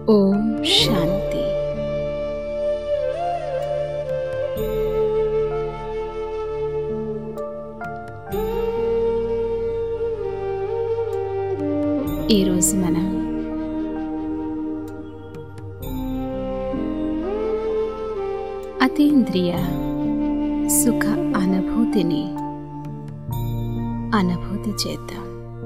ఓం శాంతి ఈరోజు మనం అతీంద్రియ సుఖ అనుభూతిని అనుభూతి చేద్దాం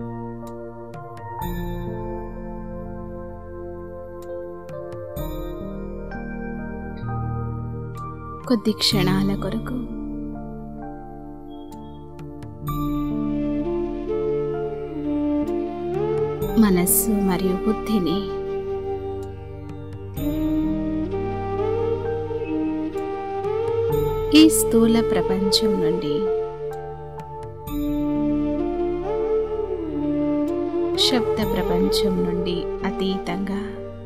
కొద్ది క్షణాల కొరకు మనస్సు మరియు బుద్ధిని ఈ స్థూల ప్రపంచం నుండి శబ్ద ప్రపంచం నుండి అతీతంగా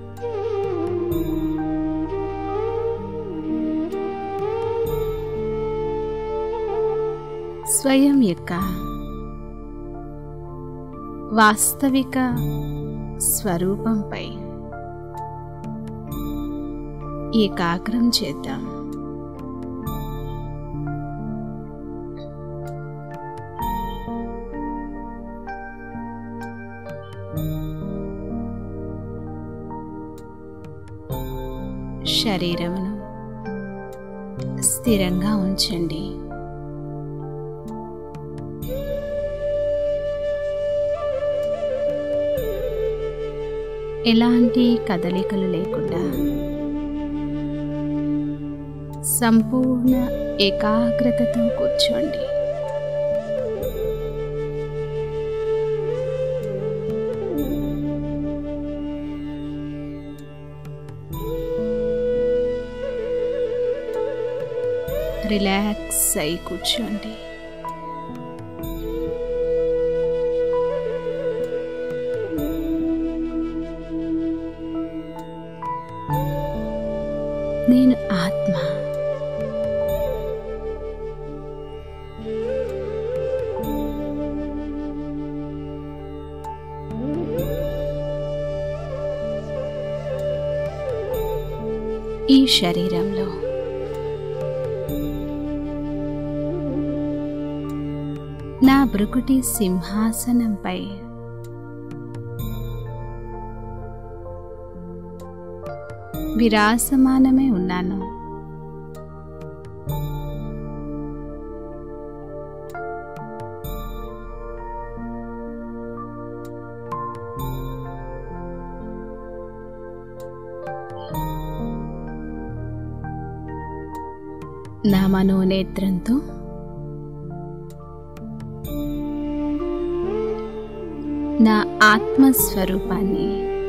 స్వయం యొక్క వాస్తవిక స్వరూపంపై ఏకాగ్రం చేద్దాం శరీరమును స్థిరంగా ఉంచండి ఎలాంటి కదలికలు లేకుండా సంపూర్ణ ఏకాగ్రతతో కూర్చోండి రిలాక్స్ అయి కూర్చోండి నేను ఆత్మ ఈ శరీరంలో నా బ్రుకుటి సింహాసనంపై విరాసమానమే ఉన్నాను నా మనోనేత్రంతో నా ఆత్మస్వరూపాన్ని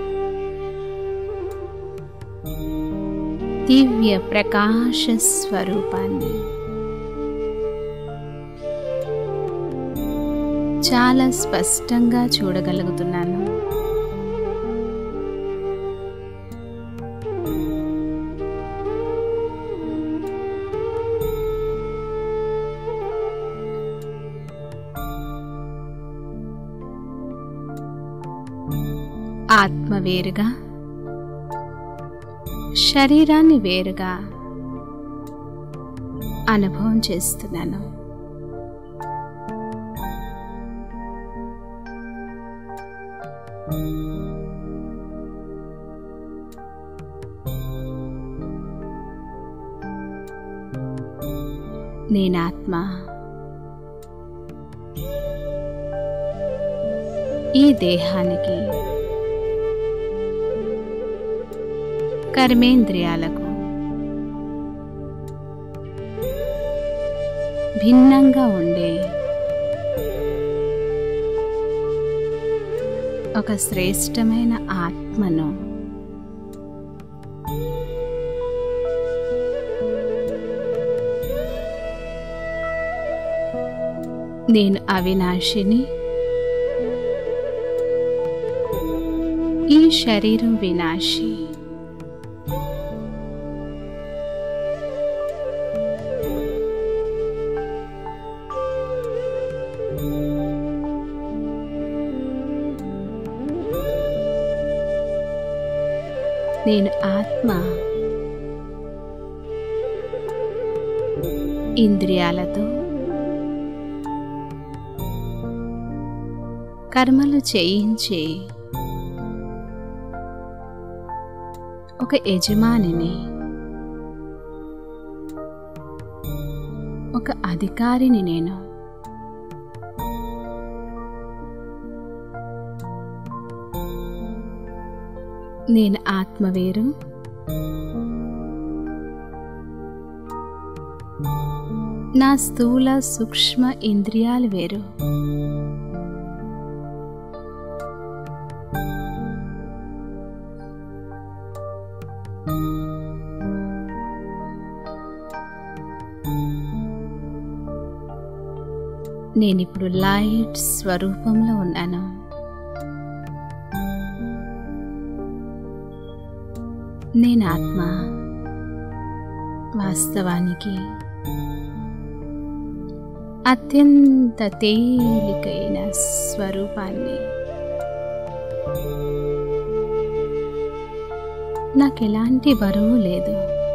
దివ్య ప్రకాశ స్వరూపాన్ని చాలా స్పష్టంగా చూడగలుగుతున్నాను ఆత్మ వేరుగా శరీరాన్ని వేరుగా అనుభవం చేస్తున్నాను నేనాత్మ ఈ దేహానికి కర్మేంద్రియాలకు భిన్నంగా ఉండే ఒక శ్రేష్టమైన ఆత్మను నేను అవినాశిని ఈ శరీరం వినాశి నేను ఆత్మ ఇంద్రియాలతో కర్మలు చేయించే ఒక యజమానిని ఒక అధికారిని నేను నేను ఆత్మ వేరు నా స్థూల సూక్ష్మ ఇంద్రియాలు వేరు నేనిప్పుడు లైట్ స్వరూపంలో ఉన్నాను నేను ఆత్మ వాస్తవానికి అత్యంత తేలికైన స్వరూపాన్ని నాకు ఎలాంటి బరువు లేదు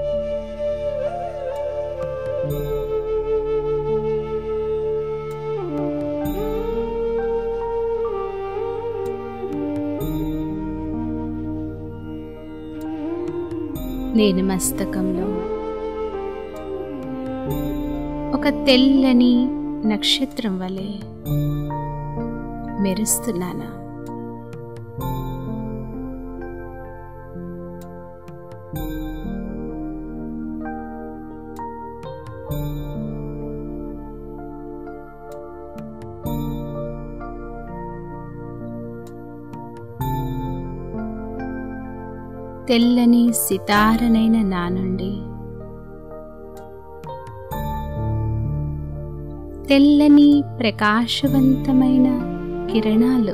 నేను మస్తకంలో ఒక తెల్లని నక్షత్రం వలె మెరుస్తున్నాను తెల్లని సితారనైన నా నుండి తెల్లని ప్రకాశవంతమైన కిరణాలు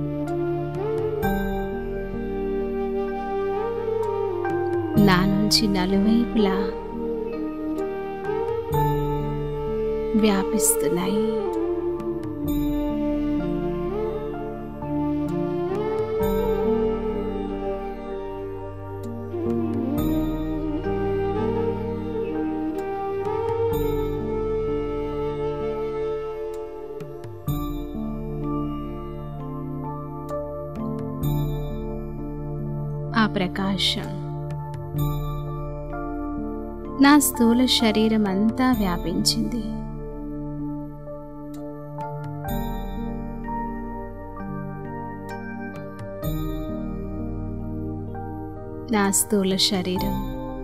నా నుంచి నలువైపులా వ్యాపిస్తున్నాయి ఆ ప్రకాశం నా స్థూల శరీరం అంతా వ్యాపించింది నా స్థూల శరీరం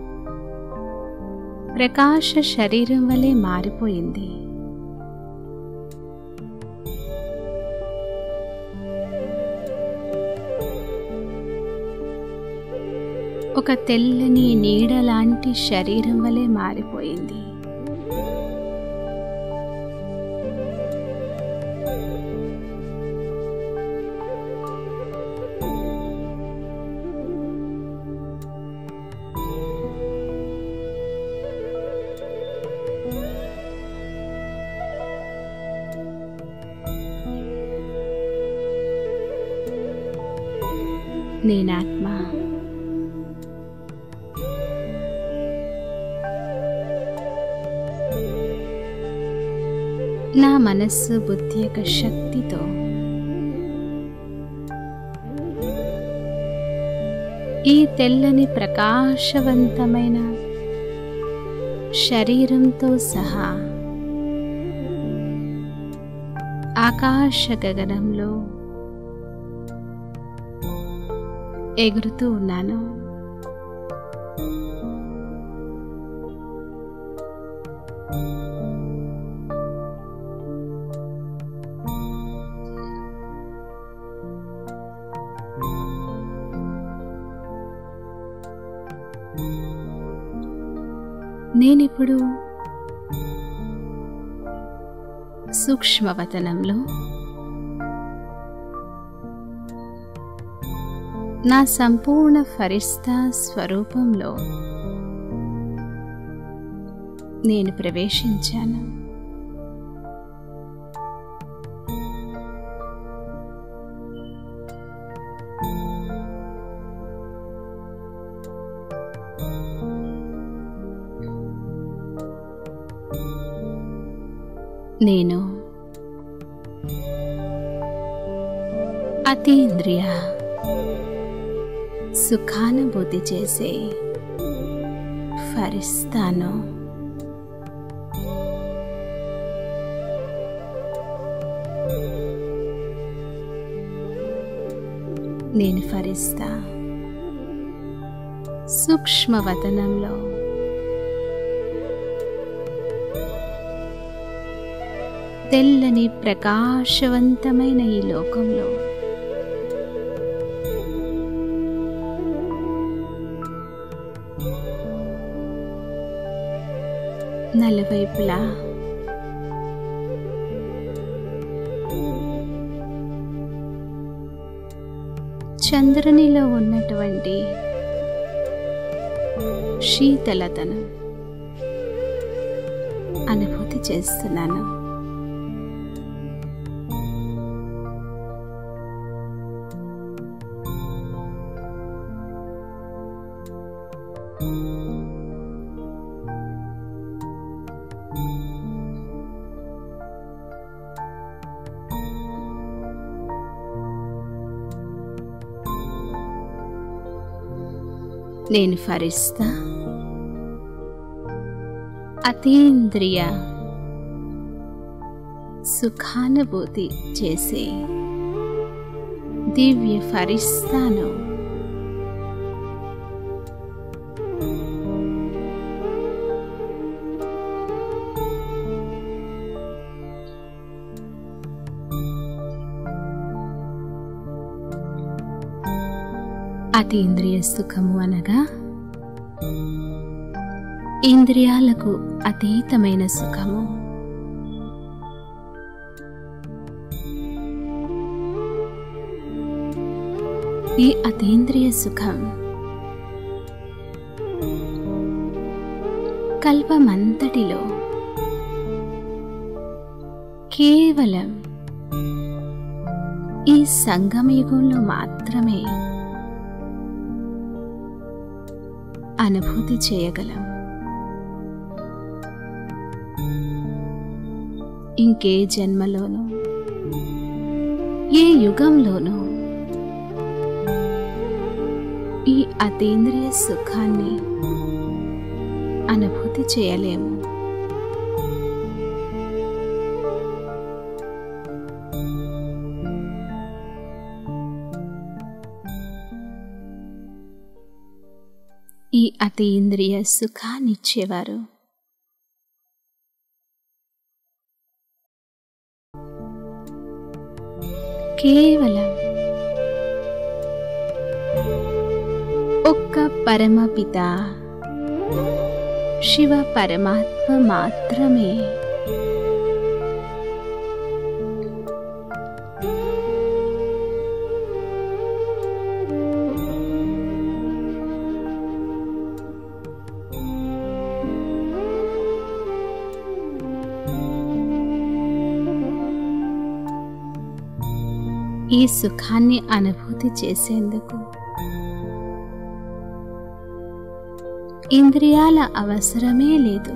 ప్రకాశ శరీరం వలె మారిపోయింది ఒక తెల్లని నీడ లాంటి శరీరం వలె మారిపోయింది నేనాత్మ నా మనస్సు బుద్ధి యొక్క శక్తితో ఈ తెల్లని ప్రకాశవంతమైన శరీరంతో సహా ఆకాశ గగనంలో ఎగురుతూ ఉన్నాను నేనిప్పుడు సూక్ష్మవతనంలో నా సంపూర్ణ ఫరిస్తా స్వరూపంలో నేను ప్రవేశించాను నేను అతీంద్రియ సుఖానుభూతి చేసే ఫరిస్తాను నేను ఫరిస్తా సూక్ష్మవతనంలో తెల్లని ప్రకాశవంతమైన ఈ లోకంలో నలువైపులా చంద్రునిలో ఉన్నటువంటి శీతలతను అనుభూతి చేస్తున్నాను నేను ఫరిస్తా అతీంద్రియ సుఖానుభూతి చేసే దివ్య ఫరిస్తాను అతీంద్రియ సుఖము అనగా ఇంద్రియాలకు అతీతమైన సుఖము ఈ అతీంద్రియ సుఖం కల్పమంతటిలో కేవలం ఈ సంగమయుగంలో మాత్రమే అనుభూతి చేయగలం ఇంకే జన్మలోనూ ఏ యుగంలోనూ ఈ అతీంద్రియ సుఖాన్ని అనుభూతి చేయలేము ఈ అతీంద్రియ సుఖాన్నిచ్చేవారు కేవలం ఒక్క పరమపిత శివ పరమాత్మ మాత్రమే ఈ సుఖాన్ని అనుభూతి చేసేందుకు ఇంద్రియాల అవసరమే లేదు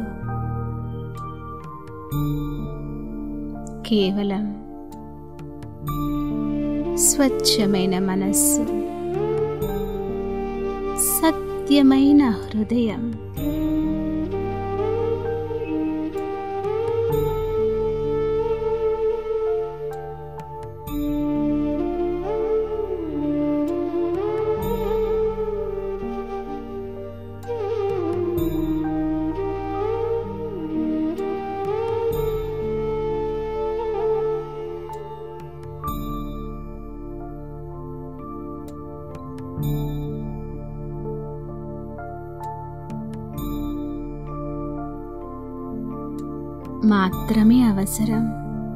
కేవలం స్వచ్ఛమైన మనస్సు సత్యమైన హృదయం మాత్రమే అవసరం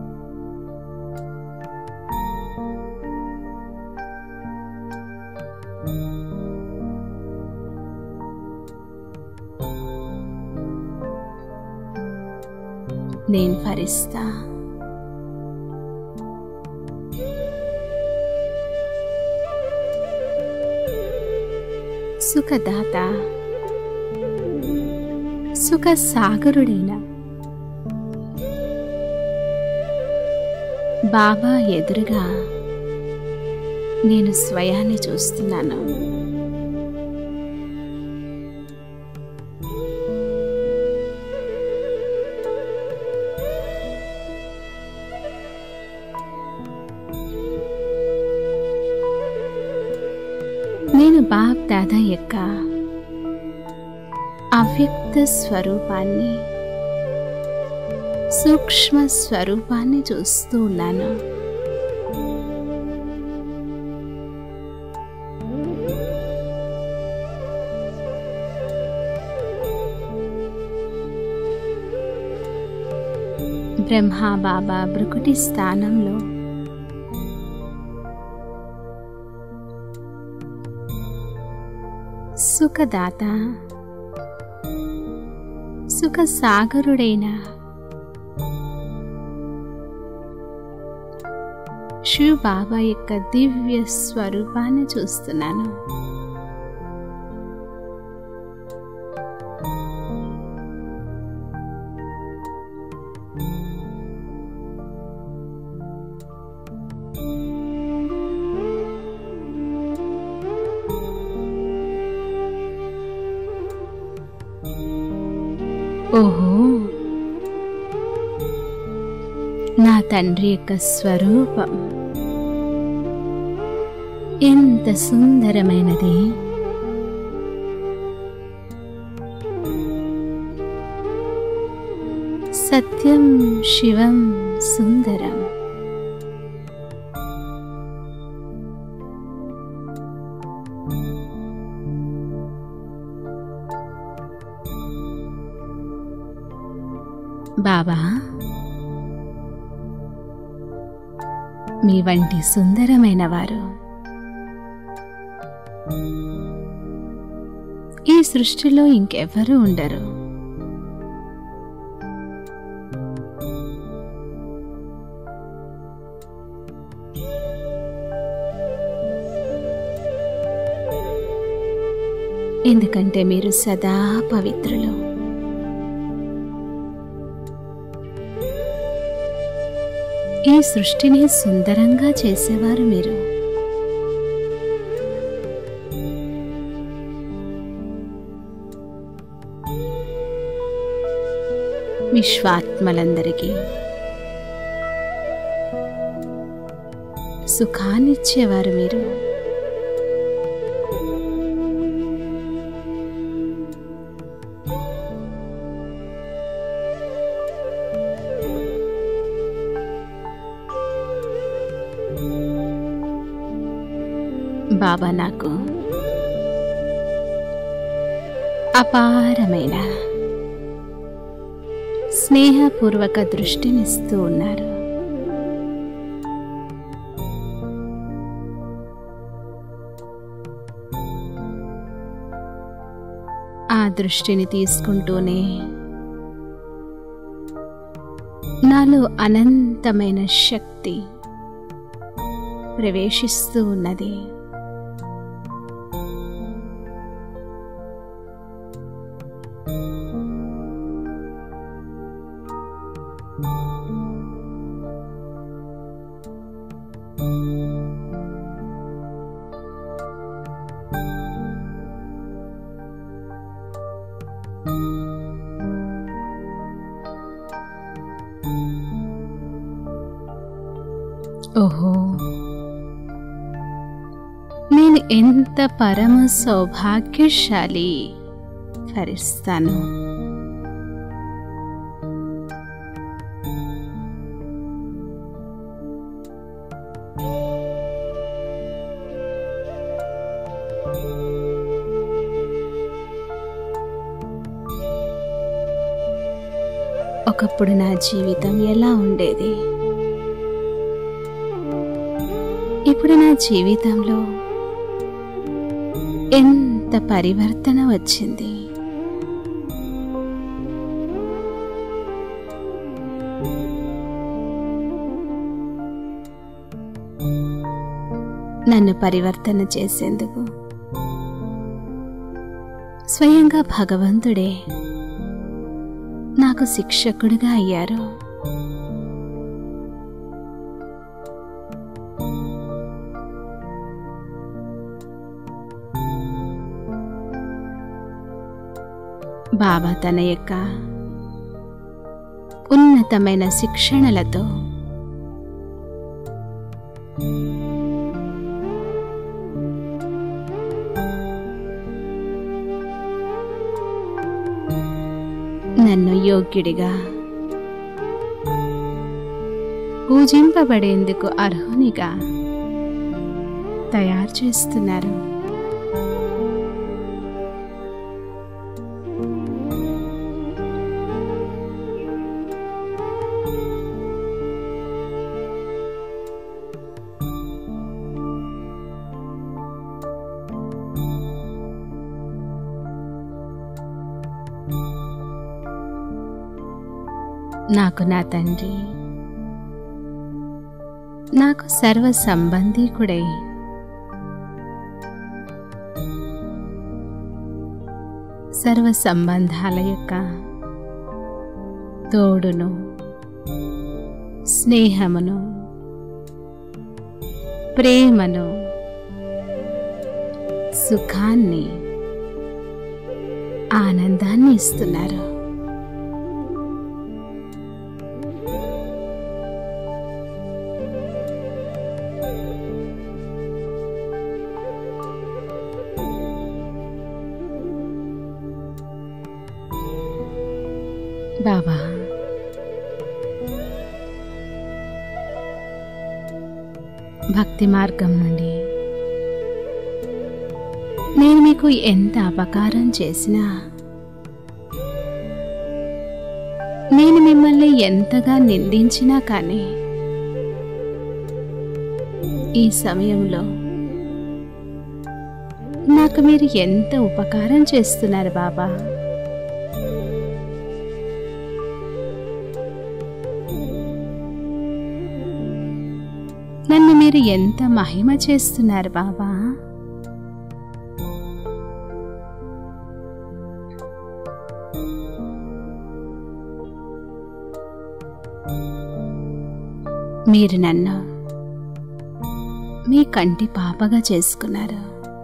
నేను భరిస్తా సుఖదాత సుఖ సాగరుడైన బాబా ఎదురుగా నేను స్వయాన్ని చూస్తున్నాను నేను బాబ్ దాదా యొక్క అవ్యక్త స్వరూపాన్ని సూక్ష్మ స్వరూపాన్ని చూస్తూ ఉన్నాను బ్రహ్మా బాబా బ్రుకుటి స్థానంలో సుఖదాత సుఖ సాగరుడైన శివ బాబా యొక్క దివ్య స్వరూపాన్ని చూస్తున్నాను ఓహో నా తండ్రి యొక్క స్వరూపం ఎంత సుందరమైనది సత్యం శివం సుందరం బాబా మీ వంటి సుందరమైన వారు ఈ సృష్టిలో ఇంకెవ్వరూ ఉండరు ఎందుకంటే మీరు సదా పవిత్రులు ఈ సృష్టిని సుందరంగా చేసేవారు మీరు విశ్వాత్మలందరికీ సుఖాన్నిచ్చేవారు మీరు బాబా నాకు అపారమైన స్నేహపూర్వక దృష్టినిస్తూ ఉన్నారు ఆ దృష్టిని తీసుకుంటూనే నాలో అనంతమైన శక్తి ప్రవేశిస్తూ ఉన్నది ఓహో నేను ఎంత పరమ సౌభాగ్యశాలి ఫరిస్తాను ఒకప్పుడు నా జీవితం ఎలా ఉండేది ఇప్పుడు నా జీవితంలో ఎంత పరివర్తన వచ్చింది నన్ను పరివర్తన చేసేందుకు స్వయంగా భగవంతుడే నాకు శిక్షకుడిగా అయ్యారు బాబా తన యొక్క ఉన్నతమైన శిక్షణలతో నన్ను యోగ్యుడిగా పూజింపబడేందుకు అర్హునిగా తయారు చేస్తున్నారు నాకు నా తండ్రి నాకు సర్వ సంబంధీకుడై సర్వ సంబంధాల యొక్క తోడును స్నేహమును ప్రేమను సుఖాన్ని ఆనందాన్ని ఇస్తున్నారు బాబా భక్తి మార్గం నుండి నేను మీకు ఎంత అపకారం చేసినా నేను మిమ్మల్ని ఎంతగా నిందించినా కానీ ఈ సమయంలో నాకు మీరు ఎంత ఉపకారం చేస్తున్నారు బాబా నన్ను మీరు ఎంత మహిమ చేస్తున్నారు బాబా మీరు నన్ను మీ కంటి పాపగా చేసుకున్నారు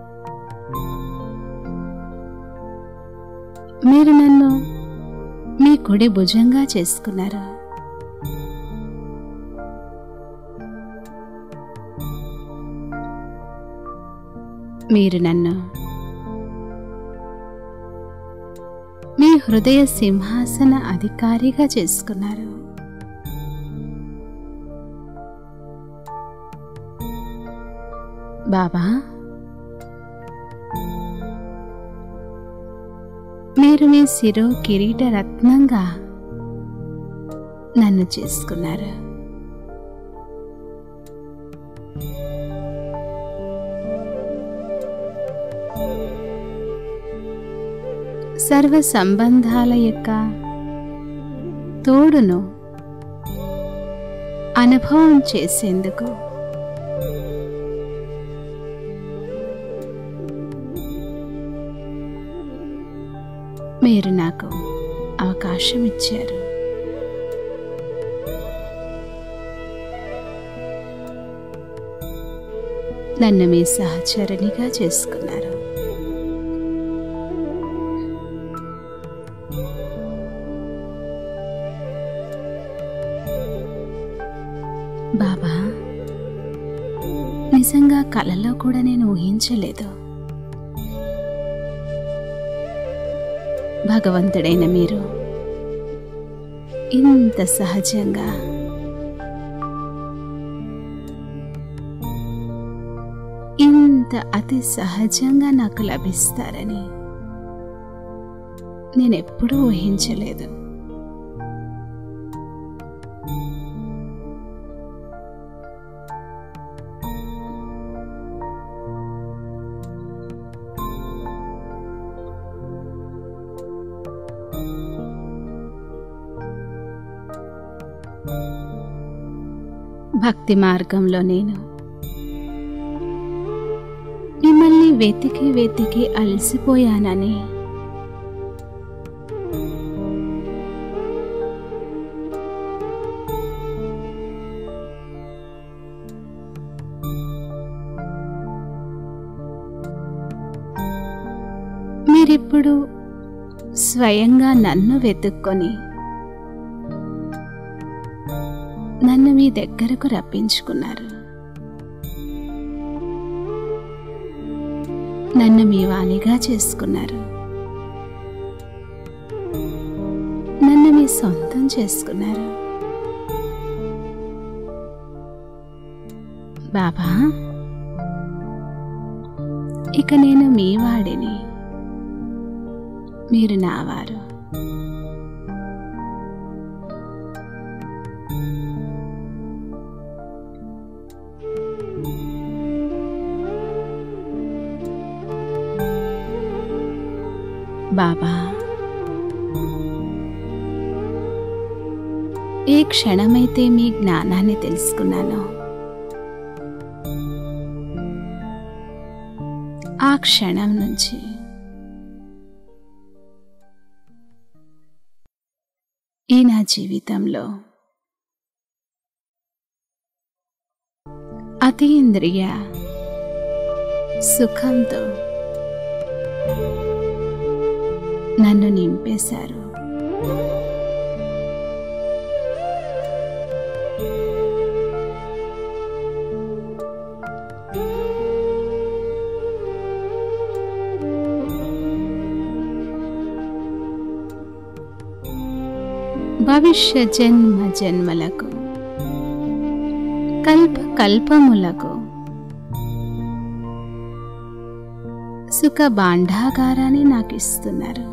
మీరు నన్ను మీ కుడి భుజంగా చేసుకున్నారు మీరు నన్ను మీ హృదయ సింహాసన అధికారిగా చేసుకున్నారు బాబా మీరు మీ శిరో కిరీట రత్నంగా నన్ను చేసుకున్నారు సర్వ సంబంధాల యొక్క తోడును అనుభవం చేసేందుకు మీరు నాకు అవకాశం ఇచ్చారు నన్ను మీ సహచరునిగా చేసుకున్నారు బాబా నిజంగా కలలో కూడా నేను ఊహించలేదు భగవంతుడైన మీరు ఇంత సహజంగా ఇంత అతి సహజంగా నాకు లభిస్తారని నేనెప్పుడూ ఊహించలేదు భక్తి మార్గంలో నేను మిమ్మల్ని వెతికి వెతికి అలసిపోయానని మీరిప్పుడు స్వయంగా నన్ను వెతుక్కొని నన్ను మీ దగ్గరకు రప్పించుకున్నారు నన్ను మీ వాణిగా చేసుకున్నారు నన్ను మీ సొంతం చేసుకున్నారు బాబా ఇక నేను మీ వాడిని మీరు నావారు బాబా ఏ క్షణమైతే మీ జ్ఞానాన్ని తెలుసుకున్నానో ఆ క్షణం నుంచి ఈ నా జీవితంలో అతీంద్రియ సుఖంతో నన్ను నింపేశారు భవిష్య జన్మ జన్మలకు కల్ప కల్పములకు సుఖ భాండాగారాన్ని నాకు ఇస్తున్నారు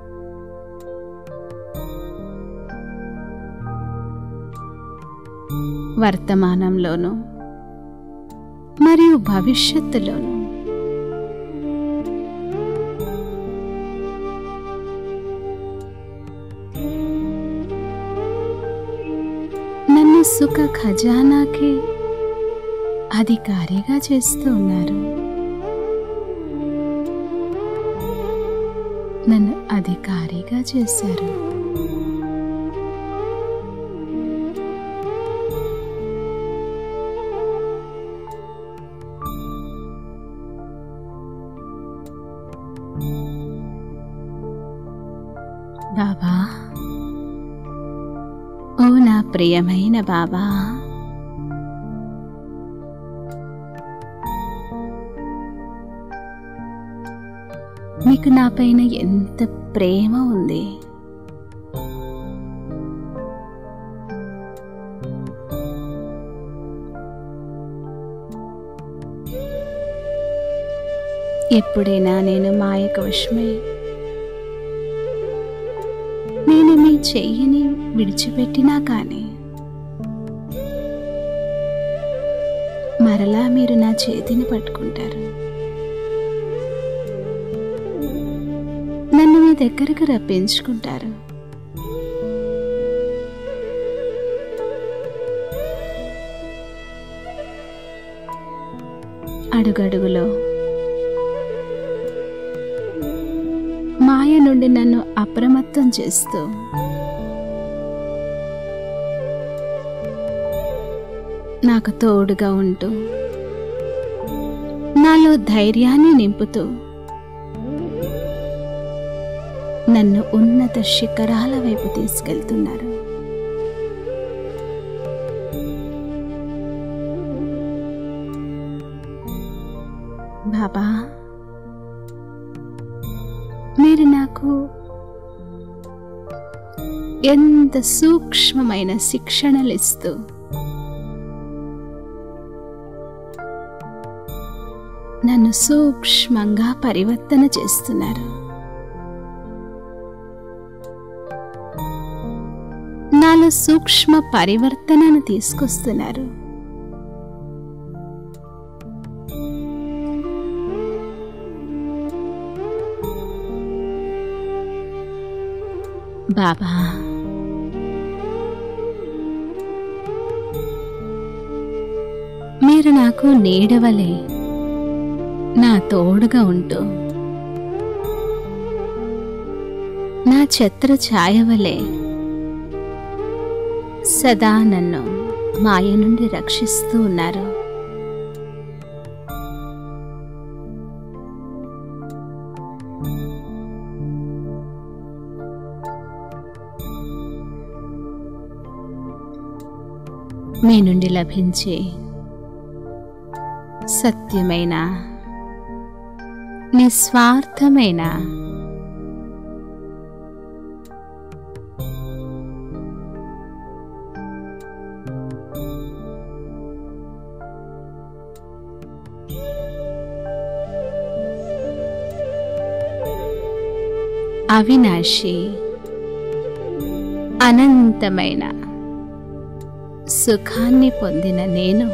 వర్తమానంలోనూ మరియు భవిష్యత్తులోనూ నన్ను సుఖ ఖజానాకి అధికారిగా చేస్తూ ఉన్నారు నన్ను అధికారిగా చేశారు బాబా ఓ నా ప్రియమైన బాబా మీకు నాపైన ఎంత ప్రేమ ఉంది ఎప్పుడైనా నేను మాయకు వశమై నేను మీ చెయ్యిని విడిచిపెట్టినా కానీ మరలా మీరు నా చేతిని పట్టుకుంటారు నన్ను మీ దగ్గరకు రప్పించుకుంటారు అడుగడుగులో మాయ నుండి నన్ను అప్రమత్తం చేస్తూ నాకు తోడుగా ఉంటూ నాలో ధైర్యాన్ని నింపుతూ నన్ను ఉన్నత శిఖరాల వైపు తీసుకెళ్తున్నారు బాబా మీరు నాకు ఎంత సూక్ష్మమైన శిక్షణలు ఇస్తూ నన్ను సూక్ష్మంగా పరివర్తన చేస్తున్నారు నాలో సూక్ష్మ పరివర్తనను తీసుకొస్తున్నారు బాబా మీరు నాకు నీడవలే నా తోడుగా ఉంటూ నా ఛత్ర ఛాయవలే సదా నన్ను మాయ నుండి రక్షిస్తూ ఉన్నారు మీ నుండి లభించే సత్యమైన నిస్వార్థమైన అవినాశి అనంతమైన సుఖాన్ని పొందిన నేను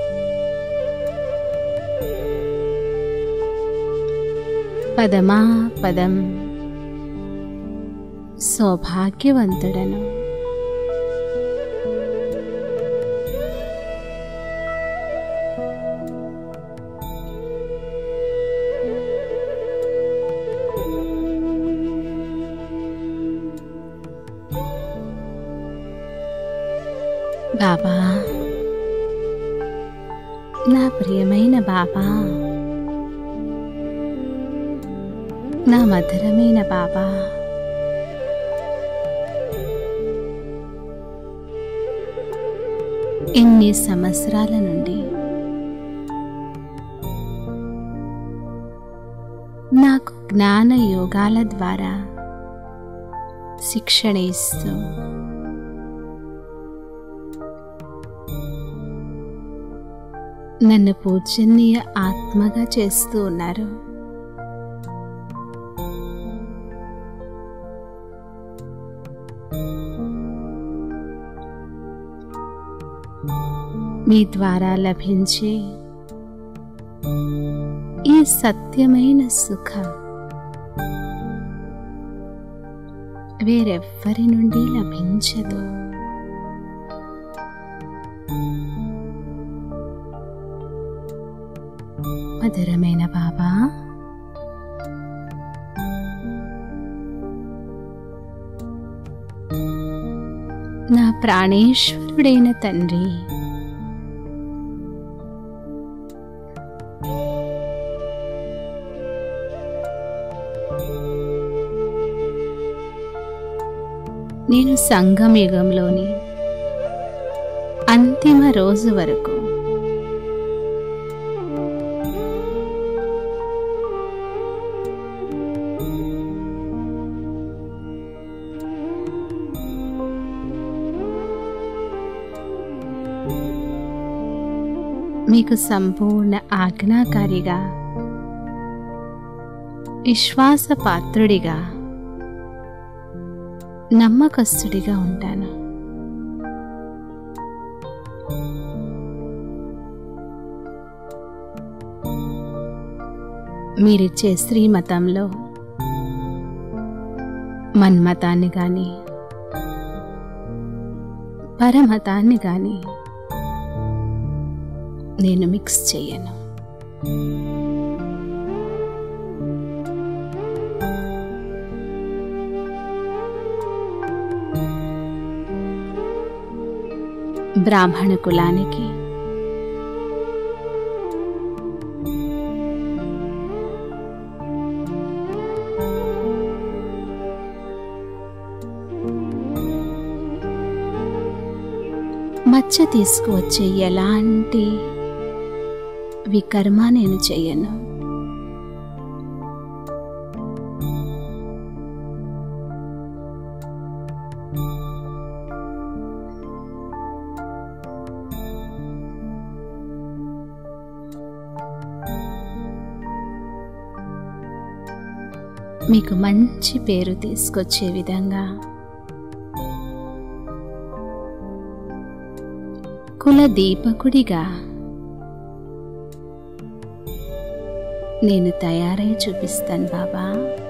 పదమా పదం సౌభాగ్యవంతుడను బాబా నా ప్రియమైన బాబా నా మధురమైన బాబా ఇన్ని సంవత్సరాల నుండి నాకు జ్ఞాన యోగాల ద్వారా శిక్షణ ఇస్తూ నన్ను పూజనీయ ఆత్మగా చేస్తూ ఉన్నారు మీ ద్వారా లభించే ఈ సత్యమైన సుఖం వేరెవ్వరి నుండి లభించదు మధురమైన బాబా నా ప్రాణేశ్వరుడైన తండ్రి నేను సంగం యుగంలోని అంతిమ రోజు వరకు మీకు సంపూర్ణ ఆజ్ఞాకారిగా విశ్వాసపాత్రుడిగా నమ్మకస్తుడిగా ఉంటాను మీరిచ్చే శ్రీమతంలో మన్మతాన్ని కానీ పరమతాన్ని కానీ నేను మిక్స్ చేయను బ్రాహ్మణ కులానికి మచ్చ తీసుకువచ్చే ఎలాంటి వికర్మ నేను చెయ్యను మీకు మంచి పేరు తీసుకొచ్చే విధంగా కుల దీపకుడిగా నేను తయారై చూపిస్తాను బాబా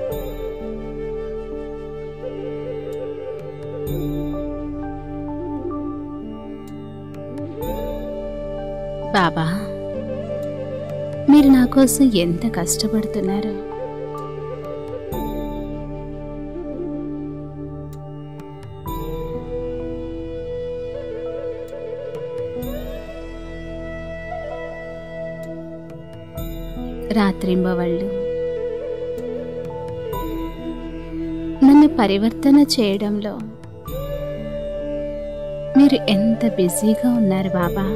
బాబా మీరు నా కోసం ఎంత కష్టపడుతున్నారు రాత్రింబవళ్ళు నన్ను పరివర్తన చేయడంలో మీరు ఎంత బిజీగా ఉన్నారు బాబా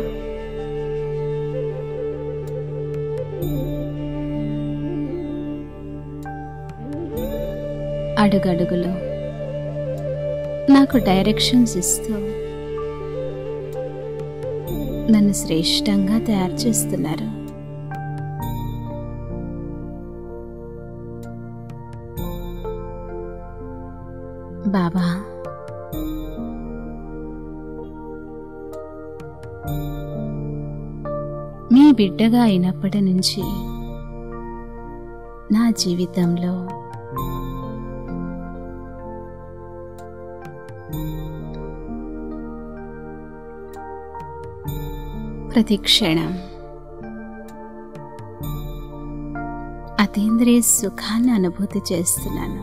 అడుగడుగులో నాకు డైరెక్షన్స్ ఇస్తూ నన్ను శ్రేష్టంగా తయారు చేస్తున్నారు బాబా మీ బిడ్డగా అయినప్పటి నుంచి నా జీవితంలో ప్రతి క్షణం అతీంద్రియ సుఖాన్ని అనుభూతి చేస్తున్నాను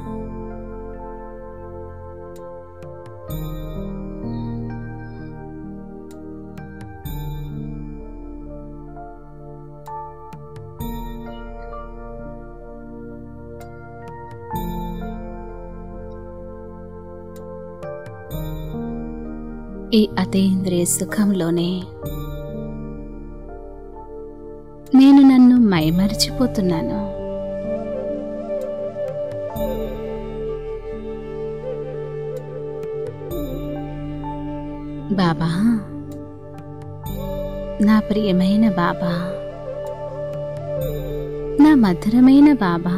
ఈ అతీంద్రియ సుఖంలోనే నేను నన్ను మైమరిచిపోతున్నాను బాబా నా ప్రియమైన బాబా నా మధురమైన బాబా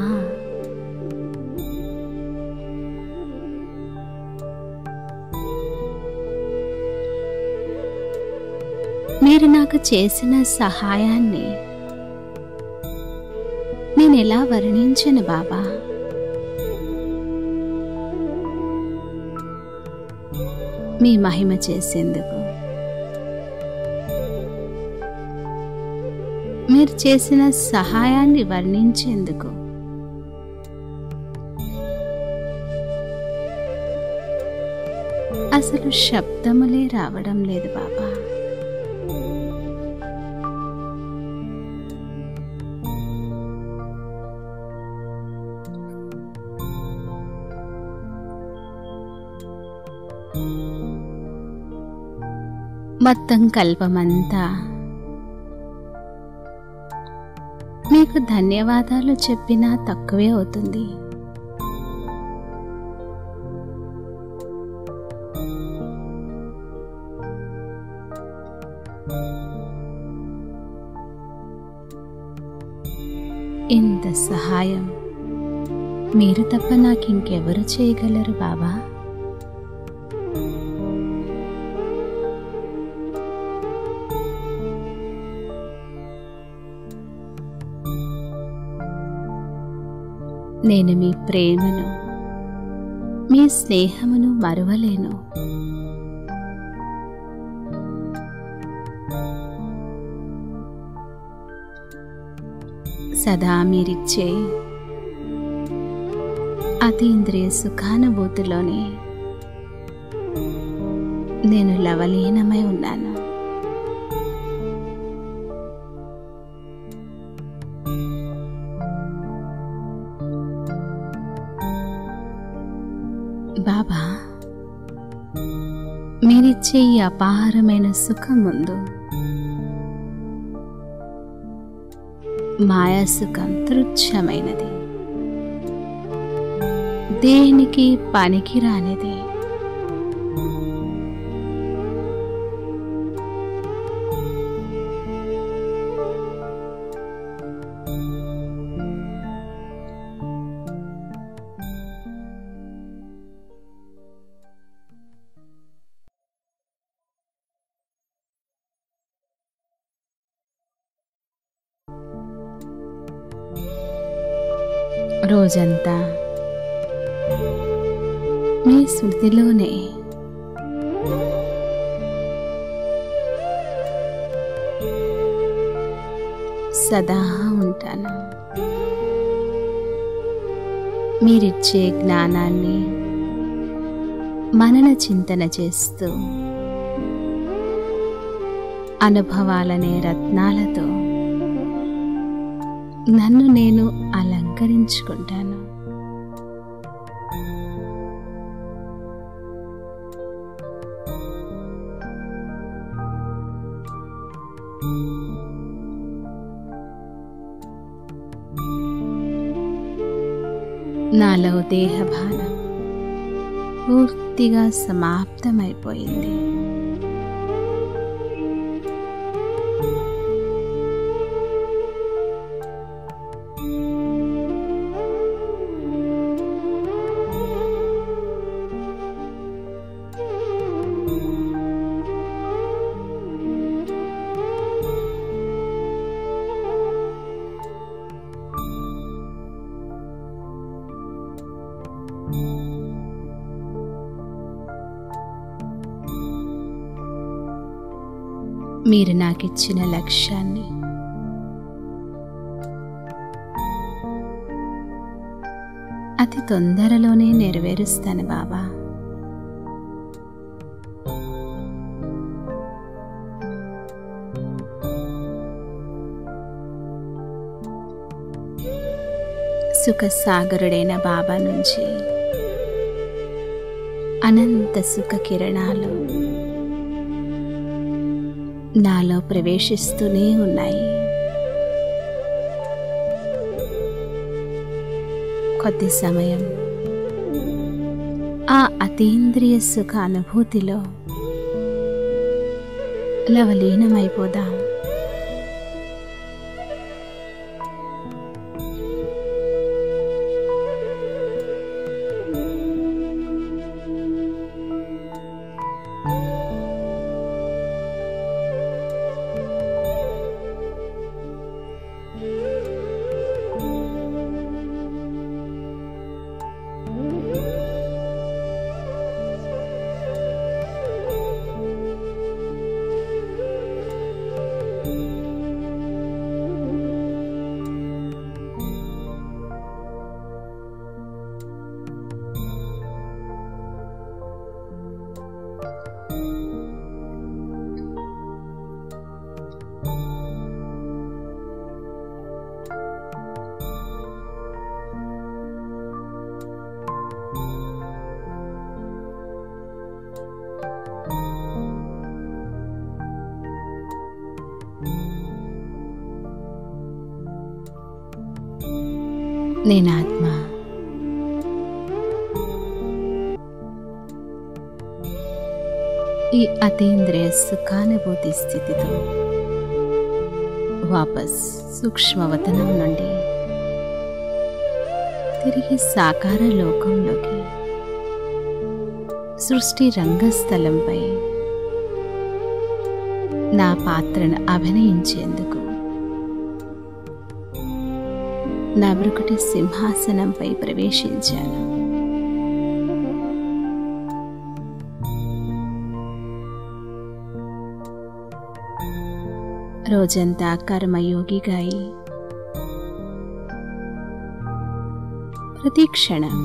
మీరు నాకు చేసిన సహాయాన్ని నేను ఎలా వర్ణించను బాబా మీ మహిమ చేసేందుకు మీరు చేసిన సహాయాన్ని వర్ణించేందుకు అసలు శబ్దములే రావడం లేదు బాబా మొత్తం కల్పమంతా మీకు ధన్యవాదాలు చెప్పినా తక్కువే అవుతుంది ఇంత సహాయం మీరు తప్ప నాకు ఇంకెవరు చేయగలరు బాబా నేను మీ ప్రేమను మీ స్నేహమును మరువలేను సదా మీరిచ్చే అతీంద్రియ సుఖానుభూతిలోనే నేను లవలీనమై ఉన్నాను బాబా మీరిచ్చే ఈ అపారమైన సుఖం ముందు మాయా సుఖం తుచ్చమైనది దేనికి పనికి రానిది రోజంతా మీ స్మృతిలోనే సదా ఉంటాను మీరిచ్చే జ్ఞానాన్ని మనన చింతన చేస్తూ అనుభవాలనే రత్నాలతో నన్ను నేను అలంకరించుకుంటాను నాలో దేహభారం పూర్తిగా సమాప్తమైపోయింది మీరు నాకిచ్చిన లక్ష్యాన్ని అతి తొందరలోనే నెరవేరుస్తాను బాబా సుఖసాగరుడైన బాబా నుంచి అనంత సుఖ కిరణాలు నాలో ప్రవేశిస్తూనే ఉన్నాయి కొద్ది సమయం ఆ అతీంద్రియ సుఖ అనుభూతిలో లవలీనమైపోదాం నేనాత్మ ఈ అతీంద్రియ సుఖానుభూతి స్థితితో వాపస్ సూక్ష్మవతనం నుండి తిరిగి సాకార లోకంలోకి సృష్టి రంగస్థలంపై నా పాత్రను అభినయించేందుకు నా బ్రుకుటి సింహాసనంపై ప్రవేశించాను రోజంతా కర్మయోగిగా అయి ప్రతి క్షణం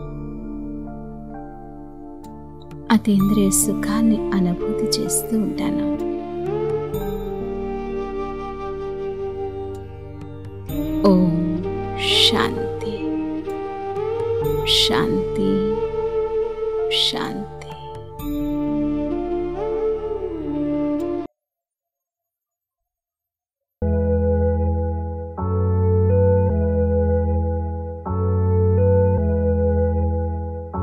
అతీంద్రియ సుఖాన్ని అనుభూతి చేస్తూ ఉంటాను ఓం శాంతి శాంతి శాంతి